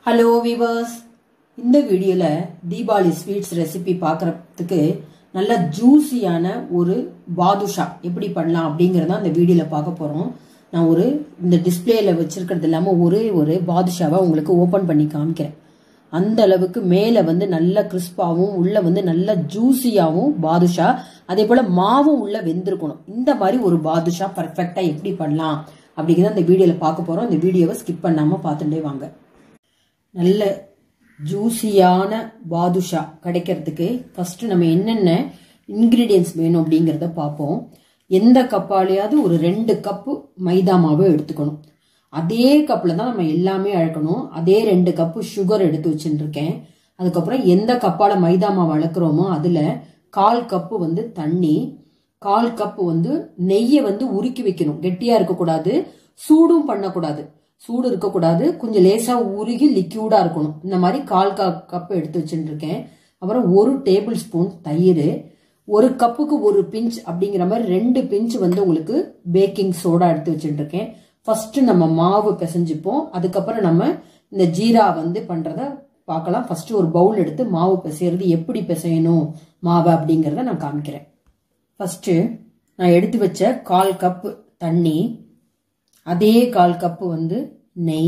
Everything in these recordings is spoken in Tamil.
ஹலோ வீவர்ஸ் இந்த வீடியோவில் தீபாவளி ஸ்வீட்ஸ் ரெசிபி பார்க்குறதுக்கு நல்ல ஜூஸியான ஒரு பாதுஷா எப்படி பண்ணலாம் அப்படிங்கிறத அந்த வீடியோவில் பார்க்க போகிறோம் நான் ஒரு இந்த டிஸ்பிளேல வச்சிருக்கிறது இல்லாமல் ஒரே ஒரு பாதுஷாவை உங்களுக்கு ஓப்பன் பண்ணி காமிக்கிறேன் அந்த அளவுக்கு மேலே வந்து நல்ல கிறிஸ்பாவும் உள்ள வந்து நல்ல ஜூஸியாகவும் பாதுஷா அதே போல் மாவும் உள்ள வெந்திருக்கணும் இந்த மாதிரி ஒரு பாதுஷா பர்ஃபெக்டாக எப்படி பண்ணலாம் அப்படிங்கிறத அந்த வீடியோவில் பார்க்க போகிறோம் இந்த வீடியோவை ஸ்கிப் பண்ணாமல் பார்த்துட்டே வாங்க நல்ல ஜூஸியான பாதுஷா கிடைக்கிறதுக்கு ஃபர்ஸ்ட் நம்ம என்னென்ன இன்கிரீடியன்ஸ் வேணும் அப்படிங்கிறத பார்ப்போம் எந்த கப்பாலையாவது ஒரு ரெண்டு கப்பு மைதா மாவு எடுத்துக்கணும் அதே கப்பில் தான் நம்ம எல்லாமே அழக்கணும் அதே ரெண்டு கப்பு சுகர் எடுத்து வச்சுருக்கேன் அதுக்கப்புறம் எந்த கப்பால் மைதா மாவு அளக்குறோமோ அதில் கால் கப்பு வந்து தண்ணி கால் கப்பு வந்து நெய்யை வந்து உருக்கி வைக்கணும் கெட்டியாக இருக்கக்கூடாது சூடும் பண்ணக்கூடாது சூடு இருக்கக்கூடாது கொஞ்சம் லேசாக உருகி லிக்யூடாக இருக்கணும் இந்த மாதிரி கால் கா கப் எடுத்து வச்சுட்டுருக்கேன் அப்புறம் ஒரு டேபிள் ஸ்பூன் தயிர் ஒரு கப்புக்கு ஒரு பிஞ்ச் அப்படிங்கிற மாதிரி ரெண்டு பிஞ்ச் வந்து உங்களுக்கு பேக்கிங் சோடா எடுத்து வச்சுட்டுருக்கேன் ஃபர்ஸ்ட் நம்ம மாவு பிசைஞ்சுப்போம் அதுக்கப்புறம் நம்ம இந்த ஜீரா வந்து பண்ணுறத பார்க்கலாம் ஃபர்ஸ்ட் ஒரு பவுல் எடுத்து மாவு பிசைறது எப்படி பிசையணும் மாவை அப்படிங்கிறத நான் காமிக்கிறேன் ஃபர்ஸ்ட்டு நான் எடுத்து வச்ச கால் கப்பு தண்ணி அதே கால் கப்பு வந்து நெய்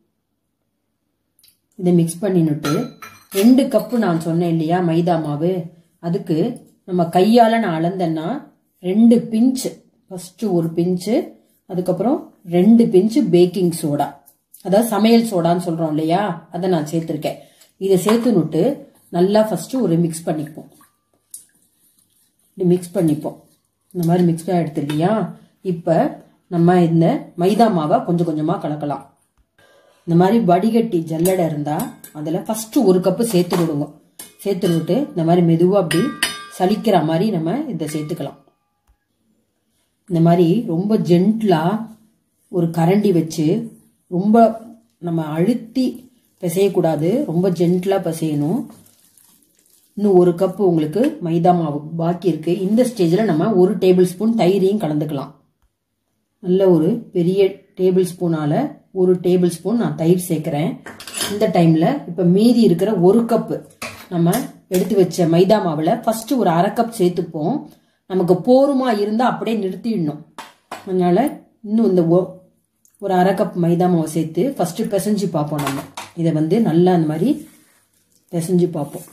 இதை மிக்ஸ் பண்ணினுட்டு ரெண்டு கப்பு நான் சொன்னேன் இல்லையா மைதா மாவு அதுக்கு நம்ம கையால் நான் அளந்தேன்னா ரெண்டு பிஞ்சு ஃபஸ்ட்டு ஒரு பிஞ்சு அதுக்கப்புறம் ரெண்டு பிஞ்சு பேக்கிங் சோடா அதாவது சமையல் சோடான்னு சொல்கிறோம் இல்லையா அதை நான் சேர்த்துருக்கேன் இதை சேர்த்துனுட்டு நல்லா ஃபஸ்ட்டு ஒரு மிக்ஸ் பண்ணிப்போம் இப்படி மிக்ஸ் பண்ணிப்போம் இந்த மாதிரி மிக்ஸ் ஆகிடுது இல்லையா இப்போ நம்ம இந்த மைதா மாவை கொஞ்சம் கொஞ்சமாக கலக்கலாம் இந்த மாதிரி வடிகட்டி ஜல்லடை இருந்தால் அதில் ஃபஸ்ட்டு ஒரு கப்பு சேர்த்து விடுங்க சேர்த்து விட்டு இந்த மாதிரி மெதுவாக அப்படி சலிக்கிற மாதிரி நம்ம இதை சேர்த்துக்கலாம் இந்த மாதிரி ரொம்ப ஜென்டிலாக ஒரு கரண்டி வச்சு ரொம்ப நம்ம அழுத்தி பிசையக்கூடாது ரொம்ப ஜென்டிலாக பிசையணும் இன்னும் ஒரு கப்பு உங்களுக்கு மைதா மாவு பாக்கி இருக்கு இந்த ஸ்டேஜில் நம்ம ஒரு டேபிள் ஸ்பூன் தயிரையும் கலந்துக்கலாம் நல்ல ஒரு பெரிய டேபிள் ஸ்பூனால் ஒரு டேபிள் ஸ்பூன் நான் தயிர் சேர்க்குறேன் இந்த டைமில் இப்போ மீதி இருக்கிற ஒரு கப்பு நம்ம எடுத்து வச்ச மைதா மாவில் ஃபஸ்ட்டு ஒரு அரை கப் சேர்த்துப்போம் நமக்கு போருமா இருந்தால் அப்படியே நிறுத்திடணும் அதனால் இன்னும் இந்த ஒரு அரை கப் மைதா மாவை சேர்த்து ஃபஸ்ட்டு பிசைஞ்சு பார்ப்போம் நம்ம இதை வந்து நல்லா அந்த மாதிரி பிசைஞ்சு பார்ப்போம்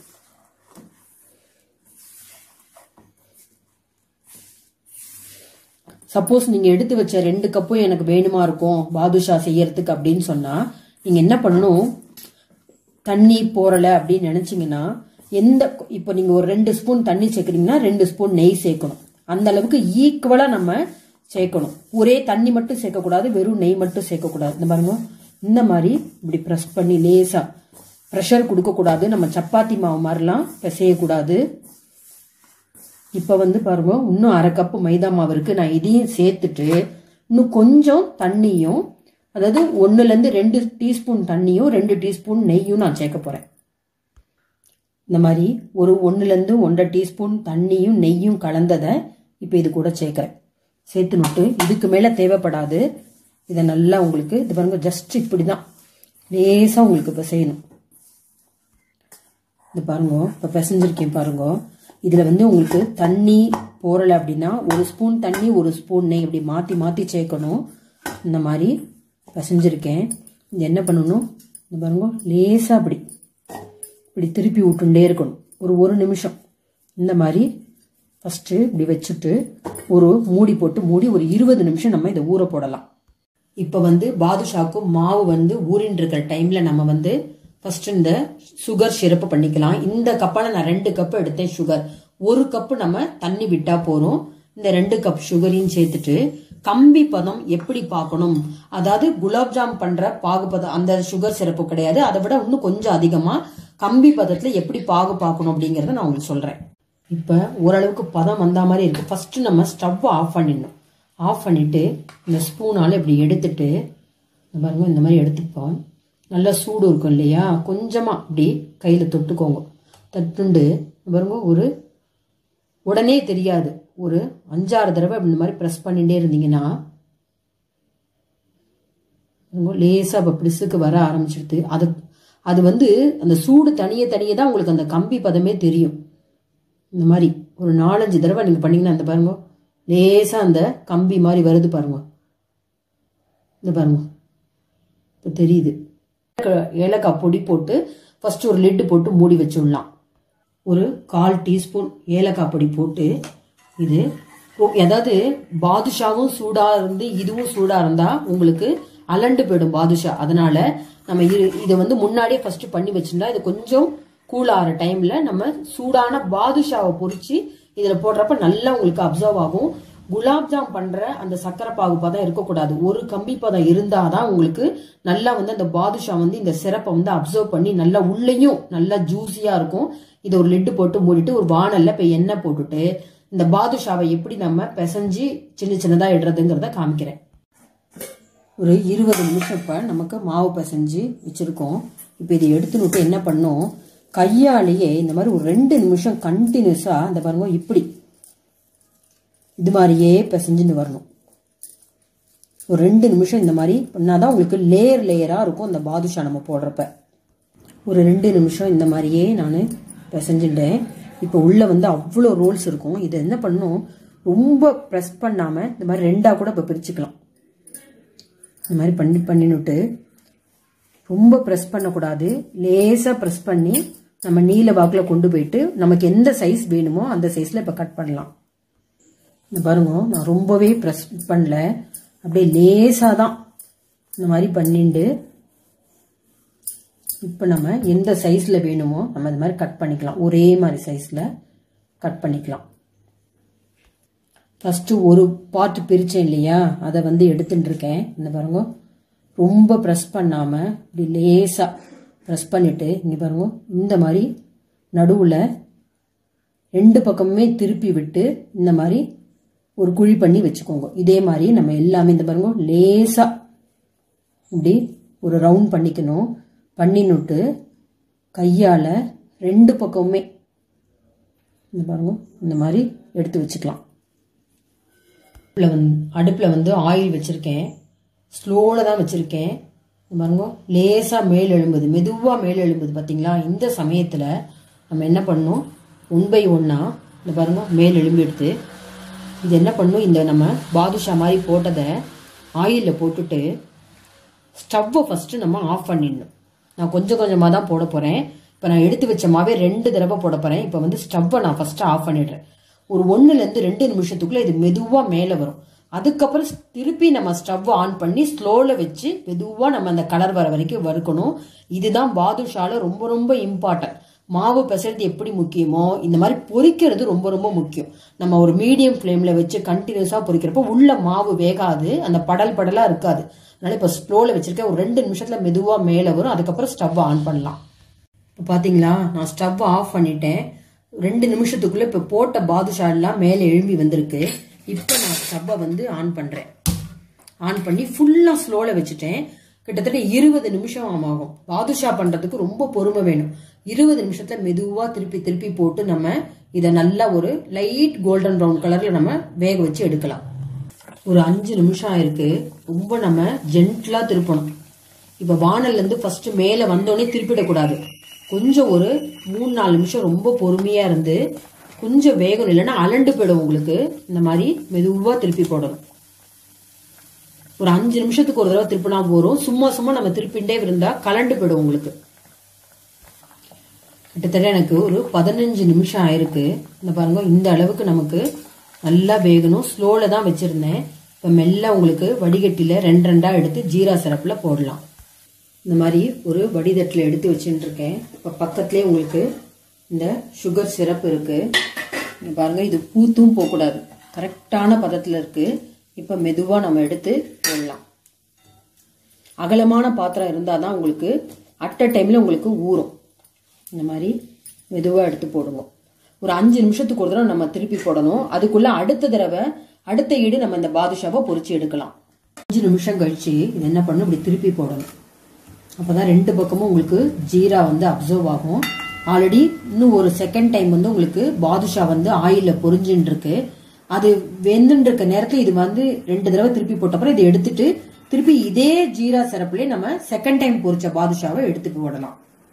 சப்போஸ் நீங்கள் எடுத்து வச்ச ரெண்டு கப்பும் எனக்கு வேணுமா இருக்கும் பாதுஷா செய்யறதுக்கு அப்படின்னு சொன்னால் நீங்கள் என்ன பண்ணணும் தண்ணி போறலை அப்படின்னு நினச்சிங்கன்னா எந்த இப்போ நீங்கள் ஒரு ரெண்டு ஸ்பூன் தண்ணி சேர்க்குறீங்கன்னா ரெண்டு ஸ்பூன் நெய் சேர்க்கணும் அந்த அளவுக்கு ஈக்குவலாக நம்ம சேர்க்கணும் ஒரே தண்ணி மட்டும் சேர்க்கக்கூடாது வெறும் நெய் மட்டும் சேர்க்கக்கூடாது இந்த பாருங்க இந்த மாதிரி இப்படி ப்ரெஸ் பண்ணி லேசாக ப்ரெஷர் கொடுக்கக்கூடாது நம்ம சப்பாத்தி மாவு மாதிரிலாம் பிசையக்கூடாது இப்போ வந்து பாருங்க இன்னும் அரை கப்பு மைதா மாவு இருக்குது நான் இதையும் சேர்த்துட்டு இன்னும் கொஞ்சம் தண்ணியும் அதாவது ஒன்றுலேருந்து ரெண்டு டீஸ்பூன் தண்ணியும் ரெண்டு டீஸ்பூன் நெய்யும் நான் சேர்க்க போகிறேன் இந்த மாதிரி ஒரு ஒன்றுலேருந்து ஒன்றரை டீஸ்பூன் தண்ணியும் நெய்யும் கலந்ததை இப்போ இது கூட சேர்க்குறேன் சேர்த்து நுட்டு இதுக்கு மேலே தேவைப்படாது இதை நல்லா உங்களுக்கு இது பாருங்க ஜஸ்ட் இப்படி தான் லேசாக உங்களுக்கு இப்போ செய்யணும் இது பாருங்க இப்போ பிசைஞ்சிருக்கேன் பாருங்க இதில் வந்து உங்களுக்கு தண்ணி போறலை அப்படின்னா ஒரு ஸ்பூன் தண்ணி ஒரு ஸ்பூன் நெய் இப்படி மாற்றி மாற்றி சேர்க்கணும் இந்த மாதிரி பிசைஞ்சிருக்கேன் இது என்ன பண்ணணும் இந்த பாருங்க லேசாக அப்படி இப்படி திருப்பி விட்டுண்டே இருக்கணும் ஒரு ஒரு நிமிஷம் இந்த மாதிரி ஃபஸ்ட்டு இப்படி வச்சுட்டு ஒரு மூடி போட்டு மூடி ஒரு இருபது நிமிஷம் நம்ம இதை ஊற போடலாம் இப்போ வந்து பாதுஷாக்கும் மாவு வந்து ஊறின்னு இருக்கிற டைமில் நம்ம வந்து ஃபர்ஸ்ட் இந்த சுகர் சிறப்பு பண்ணிக்கலாம் இந்த கப்பால் நான் ரெண்டு கப்பு எடுத்தேன் சுகர் ஒரு கப்பு நம்ம தண்ணி விட்டா போறோம் இந்த ரெண்டு கப் சுகரையும் சேர்த்துட்டு கம்பி பதம் எப்படி பார்க்கணும் அதாவது குலாப்ஜாம் பண்ற பாகு பதம் அந்த சுகர் சிறப்பு கிடையாது அதை விட இன்னும் கொஞ்சம் அதிகமா கம்பி பதத்துல எப்படி பாகு பார்க்கணும் அப்படிங்கறத நான் உங்களுக்கு சொல்றேன் இப்ப ஓரளவுக்கு பதம் வந்த மாதிரி இருக்கு ஃபர்ஸ்ட் நம்ம ஸ்டவ் ஆஃப் பண்ணிடணும் ஆஃப் பண்ணிட்டு இந்த ஸ்பூனால இப்படி எடுத்துட்டு பாருங்க இந்த மாதிரி எடுத்துப்போம் நல்ல சூடு இருக்கும் இல்லையா கொஞ்சமாக அப்படி கையில் தொட்டுக்கோங்க தட்டுண்டு பாருங்க ஒரு உடனே தெரியாது ஒரு அஞ்சாறு தடவை இந்த மாதிரி ப்ரெஸ் பண்ணிகிட்டே இருந்தீங்கன்னா லேசாக இப்போ பிடிசுக்கு வர ஆரம்பிச்சிடுது அது அது வந்து அந்த சூடு தனியே தனியே தான் உங்களுக்கு அந்த கம்பி பதமே தெரியும் இந்த மாதிரி ஒரு நாலஞ்சு தடவை நீங்க பண்ணீங்கன்னா அந்த பாருங்க லேசா அந்த கம்பி மாதிரி வருது பாருங்க இந்த பாருங்க இப்போ தெரியுது ஏலக்காய் பொடி போட்டு ஃபர்ஸ்ட் ஒரு லிட்டு போட்டு மூடி வச்சுடலாம் ஒரு கால் டீஸ்பூன் ஏலக்காய் பொடி போட்டு இது ரொ- அதாவது பாதுஷாவும் சூடா இருந்து இதுவும் சூடா இருந்தா உங்களுக்கு அலண்டு போயிடும் பாதுஷா அதனால நம்ம இரு- இதை வந்து முன்னாடியே ஃபர்ஸ்ட் பண்ணி வச்சிருந்தா இது கொஞ்சம் கூல் ஆகிற டைம்ல நம்ம சூடான பாதுஷாவை பொரிச்சு இதுல போடுறப்ப நல்லா உங்களுக்கு அப்சர்வ் ஆகும் குலாப் ஜாம் பண்ற அந்த சக்கரை பாகு பதம் இருக்கக்கூடாது ஒரு கம்பி பதம் இருந்தாதான் உங்களுக்கு நல்லா வந்து அந்த பாதுஷா வந்து இந்த சிறப்பை வந்து அப்சர்வ் பண்ணி நல்லா உள்ளேயும் நல்லா ஜூஸியா இருக்கும் இதை ஒரு லிட்டு போட்டு மூடிட்டு ஒரு வானல்ல இப்ப எண்ணெய் போட்டுட்டு இந்த பாதுஷாவை எப்படி நம்ம பிசைஞ்சு சின்ன சின்னதா இடுறதுங்கிறத காமிக்கிறேன் ஒரு இருபது நிமிஷம் இப்போ நமக்கு மாவு பிசைஞ்சு வச்சுருக்கோம் இப்போ இதை எடுத்துனுட்டு என்ன பண்ணோம் கையாலேயே இந்த மாதிரி ஒரு ரெண்டு நிமிஷம் கண்டினியூஸாக இந்த பாருங்க இப்படி இது மாதிரியே பிசைஞ்சுன்னு வரணும் ஒரு ரெண்டு நிமிஷம் இந்த மாதிரி பண்ணாதான் உங்களுக்கு லேயர் லேயராக இருக்கும் அந்த பாதுஷா நம்ம போடுறப்ப ஒரு ரெண்டு நிமிஷம் இந்த மாதிரியே நான் பிசைஞ்சுட்டேன் இப்போ உள்ளே வந்து அவ்வளோ ரோல்ஸ் இருக்கும் இதை என்ன பண்ணணும் ரொம்ப ப்ரெஸ் பண்ணாமல் இந்த மாதிரி ரெண்டாக கூட இப்போ பிரிச்சுக்கலாம் இந்த மாதிரி பண்ணி பண்ணினுட்டு ரொம்ப ப்ரெஸ் பண்ணக்கூடாது லேசாக ப்ரெஸ் பண்ணி நம்ம நீல வாக்கில் கொண்டு போயிட்டு நமக்கு எந்த சைஸ் வேணுமோ அந்த சைஸில் இப்போ கட் பண்ணலாம் இந்த பாருங்க நான் ரொம்பவே ப்ரெஸ் பண்ணல அப்படியே லேசாக தான் இந்த மாதிரி பண்ணிண்டு இப்போ நம்ம எந்த சைஸில் வேணுமோ நம்ம இந்த மாதிரி கட் பண்ணிக்கலாம் ஒரே மாதிரி சைஸில் கட் பண்ணிக்கலாம் ஃபஸ்ட்டு ஒரு பார்ட் பிரித்தேன் இல்லையா அதை வந்து எடுத்துட்டு இருக்கேன் இந்த பாருங்க ரொம்ப ப்ரெஸ் பண்ணாமல் இப்படி லேசாக ப்ரெஸ் பண்ணிவிட்டு இங்கே பாருங்க இந்த மாதிரி நடுவில் ரெண்டு பக்கமுமே திருப்பி விட்டு இந்த மாதிரி ஒரு குழி பண்ணி வச்சுக்கோங்க இதே மாதிரி நம்ம எல்லாமே இந்த பாருங்க லேசாக இப்படி ஒரு ரவுண்ட் பண்ணிக்கணும் பண்ணினுட்டு கையால் ரெண்டு பக்கமுமே இந்த பாருங்க இந்த மாதிரி எடுத்து வச்சுக்கலாம் அடுப்பில் வந்து அடுப்பில் வந்து ஆயில் வச்சுருக்கேன் ஸ்லோவில் தான் வச்சுருக்கேன் பாருங்க லேசாக மேல் எழும்புது மெதுவாக மேல் எழும்புது பார்த்தீங்களா இந்த சமயத்தில் நம்ம என்ன பண்ணணும் ஒன் பை ஒன்னாக இந்த பாருங்க மேல் எழும்பி எடுத்து இது என்ன பண்ணும் இந்த நம்ம பாதுஷா மாதிரி போட்டதை ஆயிலில் போட்டுட்டு ஸ்டவ்வை ஃபஸ்ட்டு நம்ம ஆஃப் பண்ணிடணும் நான் கொஞ்சம் கொஞ்சமாக தான் போட போகிறேன் இப்போ நான் எடுத்து வச்ச மாவே ரெண்டு தடவை போட போகிறேன் இப்போ வந்து ஸ்டவ்வை நான் ஃபஸ்ட்டு ஆஃப் பண்ணிடுறேன் ஒரு ஒன்றுலேருந்து ரெண்டு நிமிஷத்துக்குள்ளே இது மெதுவாக மேலே வரும் அதுக்கப்புறம் திருப்பி நம்ம ஸ்டவ் ஆன் பண்ணி ஸ்லோவில் வச்சு மெதுவாக நம்ம அந்த கலர் வர வரைக்கும் வறுக்கணும் இதுதான் பாதுஷால ரொம்ப ரொம்ப இம்பார்ட்டன்ட் மாவு பிசைறது எப்படி முக்கியமோ இந்த மாதிரி பொரிக்கிறது ரொம்ப ரொம்ப முக்கியம் நம்ம ஒரு மீடியம் ஃப்ளேமில் வச்சு கண்டினியூஸாக பொரிக்கிறப்போ உள்ள மாவு வேகாது அந்த படல் படலாக இருக்காது அதனால இப்போ ஸ்லோவில் வச்சிருக்கேன் ஒரு ரெண்டு நிமிஷத்தில் மெதுவாக மேலே வரும் அதுக்கப்புறம் ஸ்டவ் ஆன் பண்ணலாம் இப்போ பார்த்தீங்களா நான் ஸ்டவ் ஆஃப் பண்ணிட்டேன் ரெண்டு நிமிஷத்துக்குள்ளே இப்போ போட்ட பாதுஷா எல்லாம் மேலே எழும்பி வந்திருக்கு இப்போ நான் ஸ்டவ்வை வந்து ஆன் பண்ணுறேன் ஆன் பண்ணி ஃபுல்லாக ஸ்லோவில் வச்சுட்டேன் கிட்டத்தட்ட இருபது நிமிஷம் ஆகும் பாதுஷா பண்ணுறதுக்கு ரொம்ப பொறுமை வேணும் இருபது நிமிஷத்தில் மெதுவாக திருப்பி திருப்பி போட்டு நம்ம இதை நல்லா ஒரு லைட் கோல்டன் ப்ரௌன் கலரில் நம்ம வேக வச்சு எடுக்கலாம் ஒரு அஞ்சு நிமிஷம் ஆயிருக்கு ரொம்ப நம்ம ஜென்டிலாக திருப்பணும் இப்போ வானல்லேருந்து ஃபர்ஸ்ட் மேலே வந்தோடனே திருப்பிடக்கூடாது கொஞ்சம் ஒரு மூணு நாலு நிமிஷம் ரொம்ப பொறுமையாக இருந்து கொஞ்சம் வேகணும் இல்லைன்னா அலண்டு போயிடும் உங்களுக்கு இந்த மாதிரி மெதுவாக திருப்பி போடணும் ஒரு அஞ்சு நிமிஷத்துக்கு ஒரு தடவை திருப்பினா போறோம் சும்மா சும்மா நம்ம திருப்பிண்டே இருந்தா கலண்டு போயிடும் உங்களுக்கு கிட்டத்தட்ட எனக்கு ஒரு பதினஞ்சு நிமிஷம் ஆயிருக்கு இந்த பாருங்க இந்த அளவுக்கு நமக்கு நல்லா வேகணும் ஸ்லோவில் தான் வச்சுருந்தேன் இப்போ மெல்ல உங்களுக்கு வடிகட்டியில் ரெண்டு ரெண்டாக எடுத்து ஜீரா சிரப்பில் போடலாம் இந்த மாதிரி ஒரு வடிதட்டில் எடுத்து வச்சுட்டு இருக்கேன் இப்போ பக்கத்துலேயே உங்களுக்கு இந்த சுகர் சிரப் இருக்குது இங்க பாருங்க இது பூத்தும் போகக்கூடாது கரெக்டான பதத்தில் இருக்குது இப்போ மெதுவாக நம்ம எடுத்து போடலாம் அகலமான பாத்திரம் இருந்தால் தான் உங்களுக்கு அட் அ டைமில் உங்களுக்கு ஊறும் இந்த மாதிரி மெதுவாக எடுத்து போடுங்க ஒரு அஞ்சு நிமிஷத்துக்கு ஒரு தடவை நம்ம திருப்பி போடணும் அதுக்குள்ள அடுத்த தடவை அடுத்த ஈடு நம்ம இந்த பாதுஷாவை பொரிச்சு எடுக்கலாம் அஞ்சு நிமிஷம் கழிச்சு இது என்ன பண்ணணும் இப்படி திருப்பி போடணும் அப்பதான் ரெண்டு பக்கமும் உங்களுக்கு ஜீரா வந்து அப்சர்வ் ஆகும் ஆல்ரெடி இன்னும் ஒரு செகண்ட் டைம் வந்து உங்களுக்கு பாதுஷா வந்து ஆயிலில் பொரிஞ்சுன்னு இருக்கு அது வெந்துன்னு இருக்க நேரத்தில் இது வந்து ரெண்டு தடவை திருப்பி போட்டப்பறம் இதை எடுத்துட்டு திருப்பி இதே ஜீரா சிறப்புலேயே நம்ம செகண்ட் டைம் பொரிச்ச பாதுஷாவை எடுத்துட்டு போடலாம்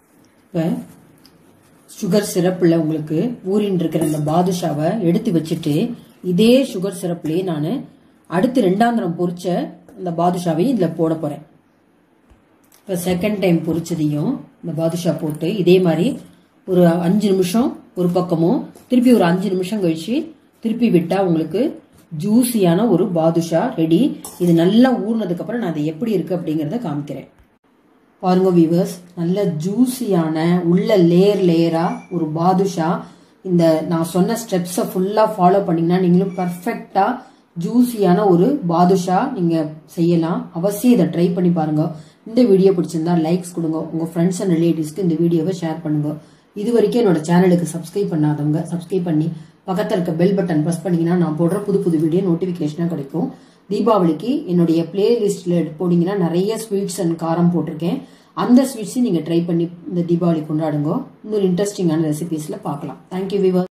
இப்போ சுகர் சிரப்பில் உங்களுக்கு ஊறின்னு இருக்கிற இந்த பாதுஷாவை எடுத்து வச்சுட்டு இதே சுகர் சிரப்லேயே நான் அடுத்து ரெண்டாந்திரம் பொரிச்ச இந்த பாதுஷாவையும் இதில் போட போகிறேன் இப்போ செகண்ட் டைம் பொரிச்சதையும் இந்த பாதுஷா போட்டு இதே மாதிரி ஒரு அஞ்சு நிமிஷம் ஒரு பக்கமும் திருப்பி ஒரு அஞ்சு நிமிஷம் கழிச்சு திருப்பி விட்டால் உங்களுக்கு ஜூஸியான ஒரு பாதுஷா ரெடி இது நல்லா ஊறினதுக்கப்புறம் நான் அதை எப்படி இருக்குது அப்படிங்கிறத காமிக்கிறேன் பாருங்க வீவர்ஸ் நல்ல ஜூஸியான உள்ள லேயர் லேயரா ஒரு பாதுஷா இந்த நான் சொன்ன ஸ்டெப்ஸை ஃபுல்லாக ஃபாலோ பண்ணீங்கன்னா நீங்களும் பர்ஃபெக்டாக ஜூஸியான ஒரு பாதுஷா நீங்கள் செய்யலாம் அவசியம் இதை ட்ரை பண்ணி பாருங்க இந்த வீடியோ பிடிச்சிருந்தா லைக்ஸ் கொடுங்க உங்கள் ஃப்ரெண்ட்ஸ் அண்ட் ரிலேட்டிவ்ஸ்க்கு இந்த வீடியோவை ஷேர் பண்ணுங்க இது வரைக்கும் என்னோட சேனலுக்கு சப்ஸ்கிரைப் பண்ணாதவங்க சப்ஸ்கிரைப் பண்ணி பக்கத்தில் இருக்க பெல் பட்டன் ப்ரெஸ் பண்ணீங்கன்னா நான் போடுற புது புது வீடியோ நோட்டிஃபிகேஷனாக கிடைக்கும் தீபாவளிக்கு என்னுடைய பிளேலிஸ்ட்டில் போனீங்கன்னா நிறைய ஸ்வீட்ஸ் அண்ட் காரம் போட்டிருக்கேன் அந்த ஸ்வீட்ஸையும் நீங்கள் ட்ரை பண்ணி இந்த தீபாவளி கொண்டாடுங்க இன்னொரு இன்ட்ரெஸ்டிங்கான ரெசிபீஸில் பார்க்கலாம் தேங்க்யூ விவர்